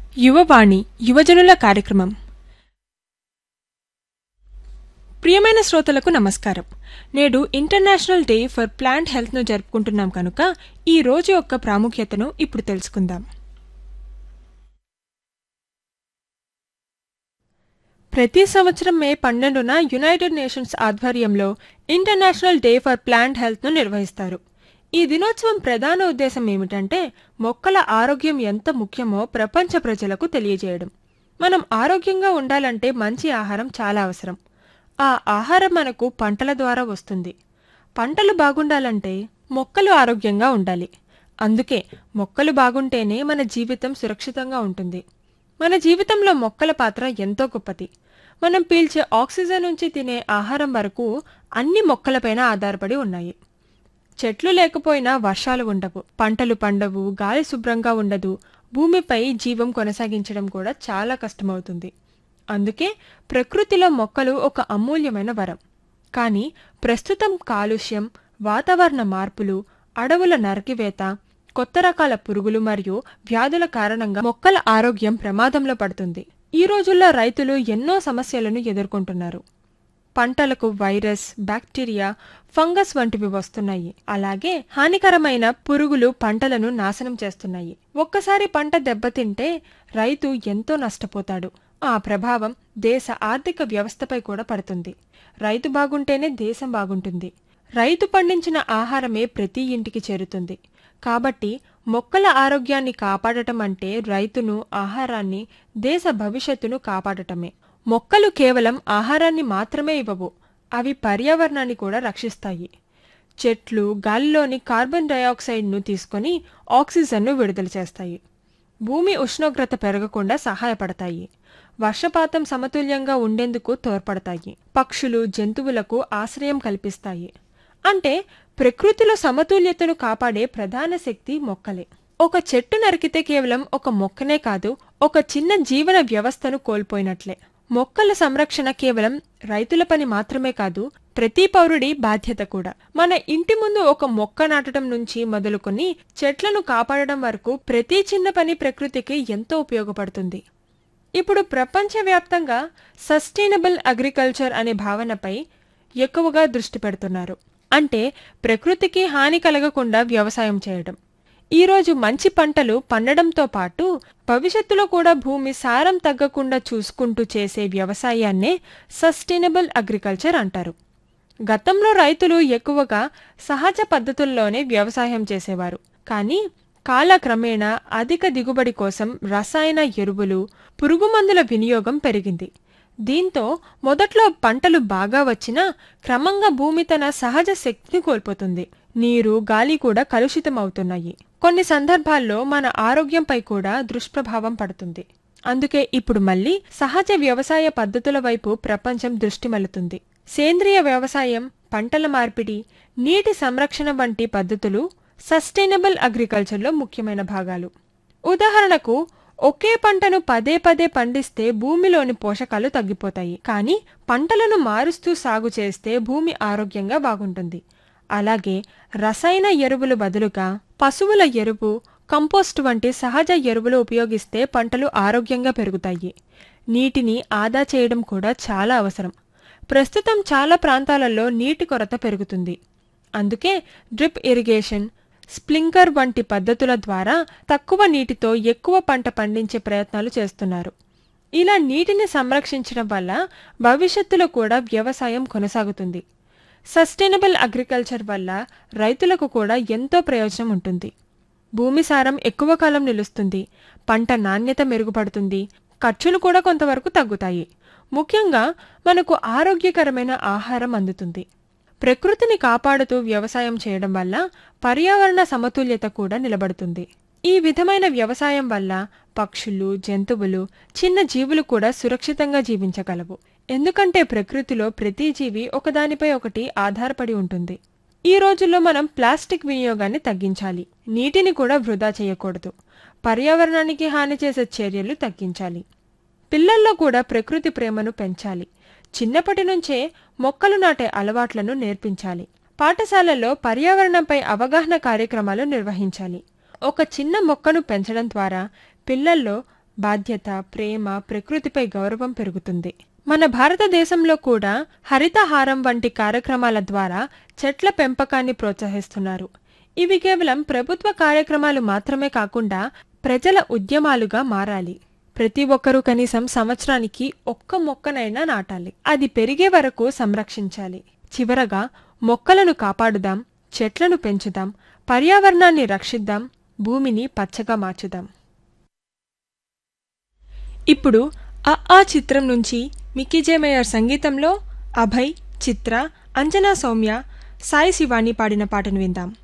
యువవాణి యువజనుల కార్యక్రమం ప్రియమైన శ్రోతలకు నమస్కారం నేడు ఇంటర్నేషనల్ డే ఫర్ ప్లాంట్ హెల్త్ను జరుపుకుంటున్నాం కనుక ఈ రోజు యొక్క ప్రాముఖ్యతను ఇప్పుడు తెలుసుకుందాం ప్రతి సంవత్సరం మే పన్నెండున యునైటెడ్ నేషన్స్ ఆధ్వర్యంలో ఇంటర్నేషనల్ డే ఫర్ ప్లాంట్ హెల్త్ను నిర్వహిస్తారు ఈ దినోత్సవం ప్రధాన ఉద్దేశం ఏమిటంటే మొక్కల ఆరోగ్యం ఎంత ముఖ్యమో ప్రపంచ ప్రజలకు తెలియజేయడం మనం ఆరోగ్యంగా ఉండాలంటే మంచి ఆహారం చాలా అవసరం ఆ ఆహారం మనకు పంటల ద్వారా వస్తుంది పంటలు బాగుండాలంటే మొక్కలు ఆరోగ్యంగా ఉండాలి అందుకే మొక్కలు బాగుంటేనే మన జీవితం సురక్షితంగా ఉంటుంది మన జీవితంలో మొక్కల పాత్ర ఎంతో గొప్పది మనం పీల్చే ఆక్సిజన్ నుంచి తినే ఆహారం వరకు అన్ని మొక్కలపైన ఆధారపడి ఉన్నాయి చెట్లు లేకపోయినా వర్షాలు ఉండవు పంటలు పండవు గాలి శుభ్రంగా ఉండదు భూమిపై జీవం కొనసాగించడం కూడా చాలా కష్టమవుతుంది అందుకే ప్రకృతిలో మొక్కలు ఒక అమూల్యమైన వరం కానీ ప్రస్తుతం కాలుష్యం వాతావరణ మార్పులు అడవుల నరికివేత కొత్త రకాల పురుగులు మరియు వ్యాధుల కారణంగా మొక్కల ఆరోగ్యం ప్రమాదంలో పడుతుంది ఈ రోజుల్లో రైతులు ఎన్నో సమస్యలను ఎదుర్కొంటున్నారు పంటలకు వైరస్ బ్యాక్టీరియా ఫంగస్ వంటివి వస్తున్నాయి అలాగే హానికరమైన పురుగులు పంటలను నాశనం చేస్తున్నాయి ఒక్కసారి పంట దెబ్బతింటే రైతు ఎంతో నష్టపోతాడు ఆ ప్రభావం దేశ ఆర్థిక వ్యవస్థపై కూడా పడుతుంది రైతు బాగుంటేనే దేశం బాగుంటుంది రైతు పండించిన ఆహారమే ప్రతి ఇంటికి చేరుతుంది కాబట్టి మొక్కల ఆరోగ్యాన్ని కాపాడటం అంటే రైతును ఆహారాన్ని దేశ భవిష్యత్తును కాపాడటమే మొక్కలు కేవలం ఆహారాన్ని మాత్రమే ఇవ్వవు అవి పర్యావరణాన్ని కూడా రక్షిస్తాయి చెట్లు గాలిలోని కార్బన్ డయాక్సైడ్ను తీసుకొని ఆక్సిజన్ను విడుదల చేస్తాయి భూమి ఉష్ణోగ్రత పెరగకుండా సహాయపడతాయి వర్షపాతం సమతుల్యంగా ఉండేందుకు తోడ్పడతాయి పక్షులు జంతువులకు ఆశ్రయం కల్పిస్తాయి అంటే ప్రకృతిలో సమతుల్యతను కాపాడే ప్రధాన శక్తి మొక్కలే ఒక చెట్టు నరికితే కేవలం ఒక మొక్కనే కాదు ఒక చిన్న జీవన వ్యవస్థను కోల్పోయినట్లే మొక్కల సంరక్షణ కేవలం రైతుల పని మాత్రమే కాదు ప్రతి పౌరుడి బాధ్యత కూడా మన ఇంటి ముందు ఒక మొక్క నాటడం నుంచి మొదలుకొని చెట్లను కాపాడడం వరకు ప్రతి చిన్న పని ప్రకృతికి ఎంతో ఉపయోగపడుతుంది ఇప్పుడు ప్రపంచవ్యాప్తంగా సస్టైనబుల్ అగ్రికల్చర్ అనే భావనపై ఎక్కువగా దృష్టి పెడుతున్నారు అంటే ప్రకృతికి హాని కలగకుండా వ్యవసాయం చేయడం ఈరోజు మంచి పంటలు పండడంతో పాటు భవిష్యత్తులో కూడా భూమి సారం తగ్గకుండా చూసుకుంటూ చేసే వ్యవసాయాన్నే సస్టైనబుల్ అగ్రికల్చర్ అంటారు గతంలో రైతులు ఎక్కువగా సహజ పద్ధతుల్లోనే వ్యవసాయం చేసేవారు కానీ కాలక్రమేణా అధిక దిగుబడి కోసం రసాయన ఎరువులు పురుగుమందుల వినియోగం పెరిగింది దీంతో మొదట్లో పంటలు బాగా వచ్చినా క్రమంగా భూమి తన సహజ శక్తిని కోల్పోతుంది నీరు గాలి కూడా కలుషితమవుతున్నాయి కొన్ని సందర్భాల్లో మన ఆరోగ్యంపై కూడా దుష్ప్రభావం పడుతుంది అందుకే ఇప్పుడు మళ్ళీ సహజ వ్యవసాయ పద్ధతుల వైపు ప్రపంచం దృష్టి మళ్లుతుంది సేంద్రియ వ్యవసాయం పంటల మార్పిడి నీటి సంరక్షణ వంటి పద్ధతులు సస్టైనబుల్ అగ్రికల్చర్లో ముఖ్యమైన భాగాలు ఉదాహరణకు ఒకే పంటను పదే పదే పండిస్తే భూమిలోని పోషకాలు తగ్గిపోతాయి కానీ పంటలను మారుస్తూ సాగు చేస్తే భూమి ఆరోగ్యంగా బాగుంటుంది అలాగే రసాయన ఎరువులు బదులుగా పశువుల ఎరువు కంపోస్ట్ వంటి సహజ ఎరువులు ఉపయోగిస్తే పంటలు ఆరోగ్యంగా పెరుగుతాయి నీటిని ఆదా చేయడం కూడా చాలా అవసరం ప్రస్తుతం చాలా ప్రాంతాలలో నీటి కొరత పెరుగుతుంది అందుకే డ్రిప్ ఇరిగేషన్ స్ప్లింకర్ వంటి పద్ధతుల ద్వారా తక్కువ నీటితో ఎక్కువ పంట పండించే ప్రయత్నాలు చేస్తున్నారు ఇలా నీటిని సంరక్షించడం వల్ల భవిష్యత్తులో కూడా వ్యవసాయం కొనసాగుతుంది సస్టైనబుల్ అగ్రికల్చర్ వల్ల రైతులకు కూడా ఎంతో ప్రయోజనం ఉంటుంది భూమి సారం ఎక్కువ కాలం నిలుస్తుంది పంట నాణ్యత మెరుగుపడుతుంది ఖర్చులు కూడా కొంతవరకు తగ్గుతాయి ముఖ్యంగా మనకు ఆరోగ్యకరమైన ఆహారం అందుతుంది ప్రకృతిని కాపాడుతూ వ్యవసాయం చేయడం వల్ల పర్యావరణ సమతుల్యత కూడా నిలబడుతుంది ఈ విధమైన వ్యవసాయం వల్ల పక్షులు జంతువులు చిన్న జీవులు కూడా సురక్షితంగా జీవించగలవు ఎందుకంటే ప్రకృతిలో ప్రతి జీవి ఒకదానిపై ఒకటి ఆధారపడి ఉంటుంది ఈ రోజుల్లో మనం ప్లాస్టిక్ వినియోగాన్ని తగ్గించాలి నీటిని కూడా వృధా చేయకూడదు పర్యావరణానికి హాని చేసే చర్యలు తగ్గించాలి పిల్లల్లో కూడా ప్రకృతి ప్రేమను పెంచాలి చిన్నప్పటి నుంచే మొక్కలు నాటే అలవాట్లను నేర్పించాలి పాఠశాలల్లో పర్యావరణంపై అవగాహన కార్యక్రమాలు నిర్వహించాలి ఒక చిన్న మొక్కను పెంచడం ద్వారా పిల్లల్లో బాధ్యత ప్రేమ ప్రకృతిపై గౌరవం పెరుగుతుంది మన భారతదేశంలో కూడా హరితహారం వంటి కార్యక్రమాల ద్వారా చెట్ల పెంపకాన్ని ప్రోత్సహిస్తున్నారు ఇవి కేవలం ప్రభుత్వ కార్యక్రమాలు మాత్రమే కాకుండా ప్రజల ఉద్యమాలుగా మారాలి ప్రతి ఒక్కరూ కనీసం సంవత్సరానికి ఒక్క మొక్కనైనా నాటాలి అది పెరిగే వరకు సంరక్షించాలి చివరగా మొక్కలను కాపాడుదాం చెట్లను పెంచుదాం పర్యావరణాన్ని రక్షిద్దాం భూమిని పచ్చగా మార్చుదాం ఇప్పుడు అ ఆ చిత్రం నుంచి మిక్కీ జే మేయర్ సంగీతంలో అభయ్ చిత్ర అంజనా సౌమ్య సాయి శివాని పాడిన పాటను విందాం